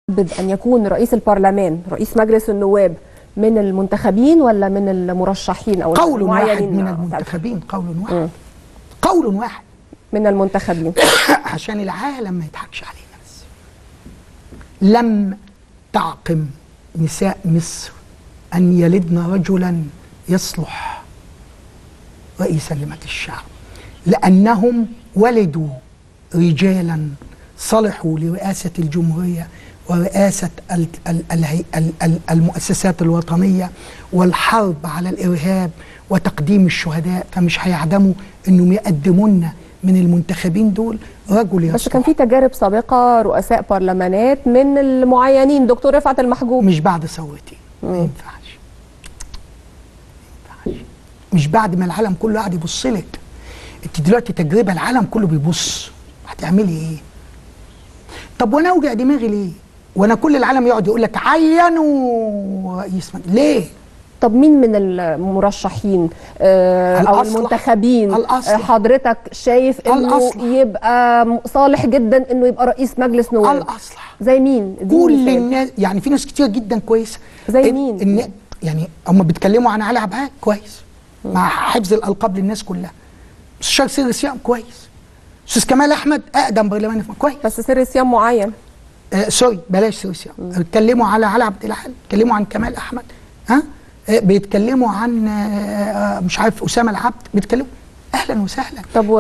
أن يكون رئيس البرلمان رئيس مجلس النواب من المنتخبين ولا من المرشحين أو قول واحد المعينين؟ من آه، المنتخبين قول مم. واحد قول واحد من المنتخبين عشان العالم ما يضحكش علينا بس لم تعقم نساء مصر أن يلدن رجلا يصلح رئيسا لمجلس الشعب لأنهم ولدوا رجالا صلحوا لرئاسة الجمهورية ورئاسة ال- ال- الهي- ال- ال- المؤسسات الوطنية والحرب على الإرهاب وتقديم الشهداء فمش هيعدموا أنهم يقدموا لنا من المنتخبين دول رجل يصلح بس كان في تجارب سابقة رؤساء برلمانات من المعينين دكتور رفعت المحجوب مش بعد ثورتي ما ينفعش ما ينفعش مش بعد ما العالم كله قاعد يبص لك انت دلوقتي تجربه العالم كله بيبص هتعملي ايه طب وانا اوجع دماغي ليه وانا كل العالم يقعد يقول لك عينوا رئيس مجلس ليه طب مين من المرشحين آه، او الأصلح. المنتخبين الأصلح. آه، حضرتك شايف انه الأصلح. يبقى م- صالح جدا انه يبقى رئيس مجلس نواب الاصلح زي مين اديني كل مثال. الناس يعني في ناس كتير جدا كويسه زي إن- مين؟ إن يعني هم بيتكلموا عن علي عبعال كويس مع حفظ الالقاب للناس كلها مستشار سير صيام كويس استاذ كمال احمد اقدم برلماني في- كويس بس سر صيام معين آه سوري بلاش سير صيام بيتكلموا على علي عبد العال بيتكلموا عن كمال احمد ها آه بيتكلموا عن آه آه، مش عارف اسامه العبد بيتكلموا اهلا وسهلا طب